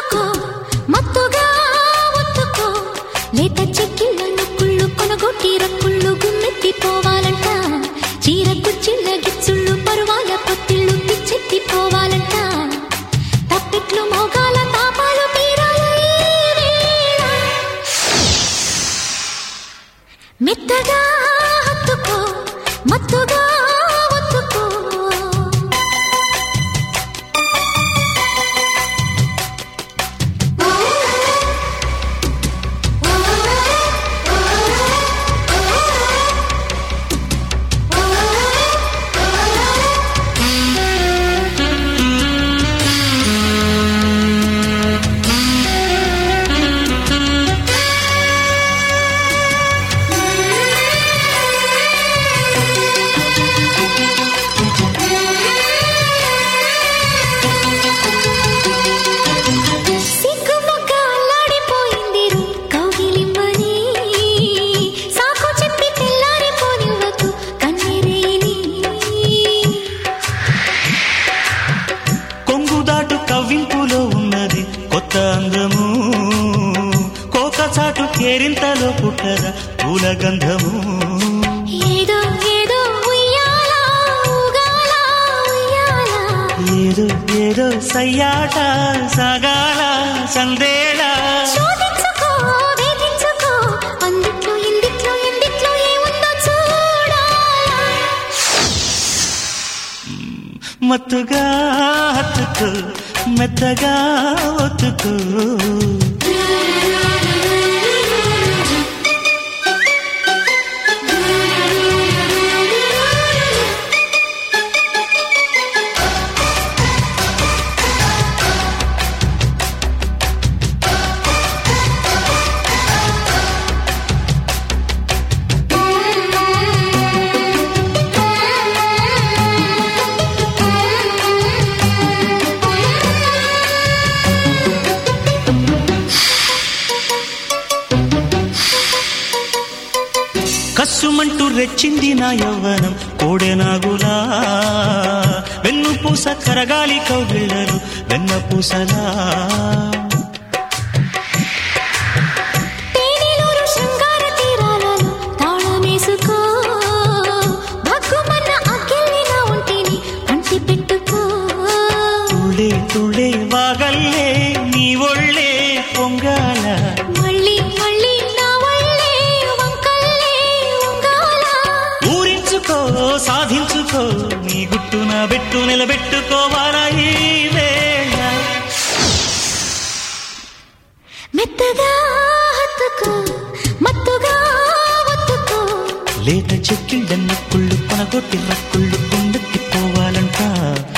ఒత్తుకో మత్తుగా ఒత్తుకో లేత చెక్కిళ్ళను కుళ్ళు కొనగొట్టి రక్కుళ్ళు గుమ్మెత్తి పోవాలంట చీర కుచ్చిళ్ళ గిచ్చుళ్ళు పరువాల పొత్తిళ్ళు పిచ్చెత్తి పోవాలంట తప్పెట్లు మోగాల తాపాలు తీరాల ఈ వేళ. మెత్తగా హత్తుకో మత్తుగా ఒత్తుకో సిగ్గుమొగ్గ అల్లాడిపోయింది రు కౌగిలిమ్మని. సాకు చెప్పి తెల్లారిపోనివ్వకు కన్నెరేని. కొంగు దాటు కవ్వింపులో ఉన్నది కొత్త అందము కోక చాటు కేరింతలో పుట్టద పూల గంధము ఏదో ఏదో ఉయ్యాల, ఊగాల, ఉయ్యాల. ఏదో ఏదో సయ్యాట సాగాల సందేళ శోధించుకో, వేధించుకో, అందిట్లో, ఇందిట్లో, ఎందిట్లో ఏముందో చూడాలా. మత్తుగా హత్తుకు మెత్తగా ఒత్తుకు కస్సుమంటూ రెచ్చింది నా యవ్వనం కోడెనాగులా వెన్ను పూస కరగాలి కౌగిళ్ళలు వెన్న పూసలా తేనెలూరు శృంగార తీరాలలో తాళమేసుకో. భగ్గుమన్న అగ్గిల్ని నా ఒంటిని అంటి పెట్టుకో. తుళ్ళే తుళ్ళే వాగల్లే నీ ఒళ్ళే పొంగాల మళ్ళీ మళ్ళీ నా ఒళ్ళే వంకల్లే ఉంగాల. ఊరించుకో సాధించుకో నీ గుట్టు నా బెట్టు నిలబెట్టుకోవాలా ఈ వేళ మెత్తగా హత్తుకో, మత్తుగా ఒత్తుకో. లేత చెక్కిళ్ళన్న కుళ్ళు కొనగొట్టి రక్కుళ్ళు కొండెత్తిపోవాలంట